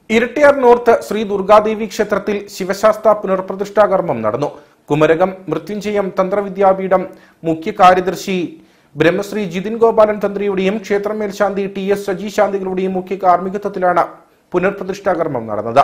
Erattayar north Sree Durgadevi ക്ഷേത്രത്തിൽ ശിവശാസ്ത്ര പുനർപ്രതിഷ്ഠാ കർമ്മം നടന്നു കുമരകം മൃത്യുഞ്ജയം തന്ത്രവിദ്യാപീഠം മുഖ്യ കാര്യദർശി ബ്രഹ്മശ്രീ ജിതിൻ ഗോപാലൻ തന്ത്രിയുടെയും ക്ഷേത്രം മേൽശാന്തി ടി എസ് സജി ശാന്തികളുടെയും മുഖ്യ കാർമ്മികത്വത്തിലാണ് പുനർപ്രതിഷ്ഠാ കർമ്മം നടന്നത്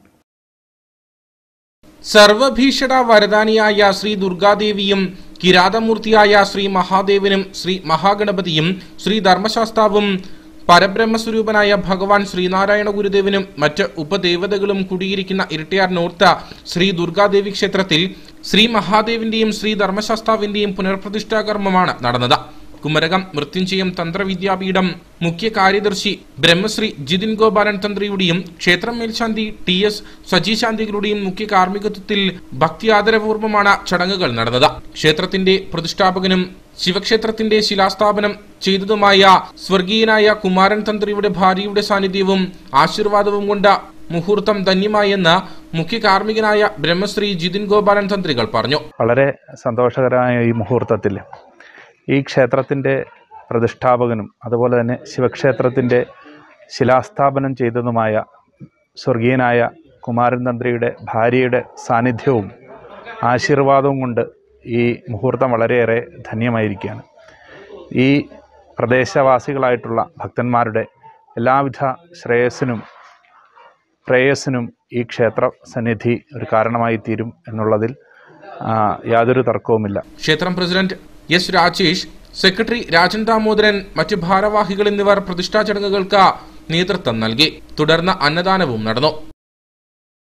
സർവഭീഷണ വരദാനിയായ ശ്രീ ദുർഗാദേവിയും കിരാതമൂർത്തിയായ ശ്രീ മഹാദേവനും ശ്രീ മഹാഗണപതിയും ശ്രീ ധർമ്മശാസ്താവും പരബ്രഹ്മസ്വരൂപനായ ഭഗവാൻ ശ്രീനാരായണ ഗുരുദേവനും മറ്റ് ഉപദേവതകളും കുടിയിരിക്കുന്ന ഇരട്ടിയാർ നോർത്ത് ശ്രീ ദുർഗാദേവി ക്ഷേത്രത്തിൽ ശ്രീ മഹാദേവിന്റെയും ശ്രീ ധർമ്മശാസ്താവിന്റെയും പുനർപ്രതിഷ്ഠാ കർമ്മമാണ് നടന്നത് കുമരകം മൃത്യുഞ്ജയം തന്ത്രവിദ്യാപീഠം മുഖ്യ കാര്യദർശി ബ്രഹ്മശ്രീ ജിതിൻ ഗോപാലൻ തന്ത്രിയുടെയും ക്ഷേത്രം മേൽശാന്തി ടി എസ് സജി ശാന്തികളുടെയും മുഖ്യ കാർമ്മികത്വത്തിൽ ഭക്തി ആദരപൂർവ്വമാണ് ചടങ്ങുകൾ നടന്നത് ക്ഷേത്രത്തിന്റെ പ്രതിഷ്ഠാപകനും ശിവക്ഷേത്രത്തിന്റെ ശിലാസ്ഥാപനം ചെയ്തതുമായ സ്വർഗീയനായ കുമാരൻ തന്ത്രിയുടെ ഭാര്യയുടെ സാന്നിധ്യവും ആശീർവാദവും കൊണ്ട് മുഹൂർത്തം ധന്യമായെന്ന് മുഖ്യ കാർമ്മികനായ ബ്രഹ്മശ്രീ ജിതിൻ ഗോപാലൻ തന്ത്രികൾ പറഞ്ഞു വളരെ സന്തോഷകരമായ ഈ മുഹൂർത്തത്തിൽ ഈ ക്ഷേത്രത്തിൻ്റെ പ്രതിഷ്ഠാപകനും അതുപോലെ തന്നെ ശിവക്ഷേത്രത്തിൻ്റെ ശിലാസ്ഥാപനം ചെയ്തതുമായ സ്വർഗീയനായ കുമാരൻ തന്ത്രിയുടെ ഭാര്യയുടെ സാന്നിധ്യവും ആശീർവാദവും കൊണ്ട് ഈ മുഹൂർത്തം വളരെയേറെ ധന്യമായിരിക്കുകയാണ് ഈ പ്രദേശവാസികളായിട്ടുള്ള ഭക്തന്മാരുടെ എല്ലാവിധ ശ്രേയസ്സിനും പ്രേയസ്സിനും ഈ ക്ഷേത്ര സന്നിധി ഒരു കാരണമായി തീരും എന്നുള്ളതിൽ ആ, യാതൊരു തർക്കവുമില്ല ക്ഷേത്രം president S Rajesh secretary Rajan Damodaran മറ്റ് ഭാരവാഹികൾ എന്നിവർ പ്രതിഷ്ഠാ ചടങ്ങുകൾക്ക് നേതൃത്വം നൽകി തുടർന്ന് അന്നദാനവും നടന്നു